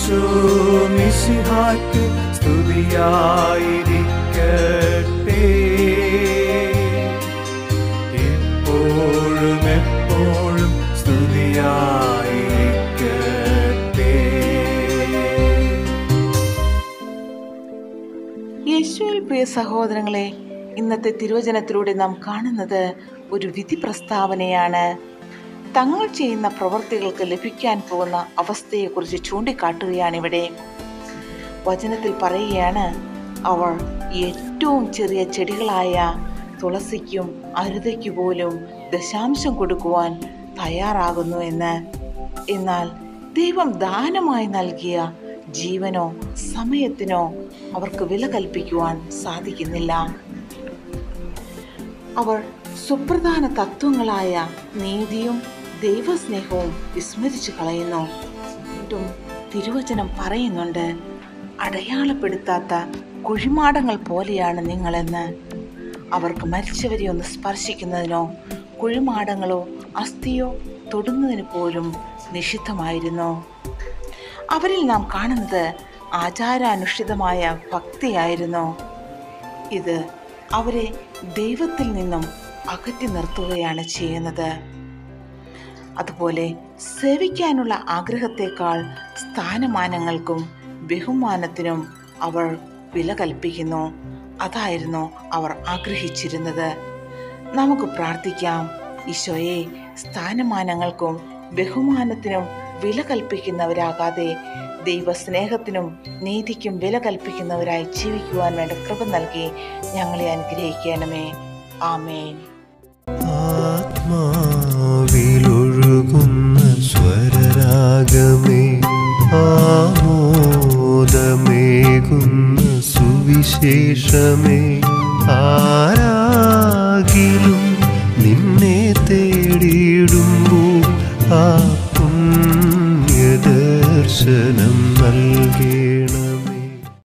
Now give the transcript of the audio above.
ഈശോ മിശിഹായ്ക്ക് സ്തുതിയായിരിക്കട്ടെ എപ്പോഴും എപ്പോഴും സ്തുതിയായിരിക്കട്ടെ യേശുവിൽ പ്രിയ സഹോദരങ്ങളെ ഇന്നത്തെ തിരുവചനത്തിലൂടെ നാം കാണുന്നത് ഒരു വിധി പ്രസ്താവനയാണ് തങ്ങൾ ചെയ്യുന്ന പ്രവൃത്തികൾക്ക് ലഭിക്കാൻ പോകുന്ന അവസ്ഥയെക്കുറിച്ച് ചൂണ്ടിക്കാട്ടുകയാണ് ഇവിടെ വചനത്തിൽ പറയുകയാണ് അവർ ഏറ്റവും ചെറിയ ചെടികളായ തുളസിക്കും അരുതയ്ക്കു പോലും ദശാംശം കൊടുക്കുവാൻ തയ്യാറാകുന്നു എന്ന് എന്നാൽ ദൈവം ദാനമായി നൽകിയ ജീവനോ സമയത്തിനോ അവർക്ക് വില കൽപ്പിക്കുവാൻ സാധിക്കുന്നില്ല അവർ സുപ്രധാന തത്വങ്ങളായ നീതിയും ദൈവസ്നേഹവും വിസ്മരിച്ചു കളയുന്നു എന്നിട്ടും തിരുവചനം പറയുന്നുണ്ട് അടയാളപ്പെടുത്താത്ത കുഴിമാടങ്ങൾ പോലെയാണ് നിങ്ങളെന്ന് അവർക്ക് മരിച്ചവരെ ഒന്ന് സ്പർശിക്കുന്നതിനോ കുഴിമാടങ്ങളോ അസ്ഥിയോ തൊടുന്നതിന് പോലും നിഷിദ്ധമായിരുന്നു അവരിൽ നാം കാണുന്നത് ആചാരാനുഷ്ഠിതമായ ഭക്തിയായിരുന്നു ഇത് അവരെ ദൈവത്തിൽ നിന്നും അകറ്റി നിർത്തുകയാണ് ചെയ്യുന്നത് അതുപോലെ സേവിക്കാനുള്ള ആഗ്രഹത്തെക്കാൾ സ്ഥാനമാനങ്ങൾക്കും ബഹുമാനത്തിനും അവർ വില കൽപ്പിക്കുന്നു അതായിരുന്നു അവർ ആഗ്രഹിച്ചിരുന്നത് നമുക്ക് പ്രാർത്ഥിക്കാം ഈശോയെ സ്ഥാനമാനങ്ങൾക്കും ബഹുമാനത്തിനും വില കൽപ്പിക്കുന്നവരാകാതെ ദൈവസ്നേഹത്തിനും നീതിക്കും വില കൽപ്പിക്കുന്നവരായി ജീവിക്കുവാൻ വേണ്ട കൃപ നൽകി ഞങ്ങളെ അനുഗ്രഹിക്കണമേ ആമേൻ ആത്മാവിലൊഴുകുന്ന സ്വരരാഗമേ ആമോദമേകുന്ന സുവിശേഷമേ ആരാകിലും നിന്നെ തേടിയിടുമ്പോൾ ആ പുണ്യദർശനം നൽകേ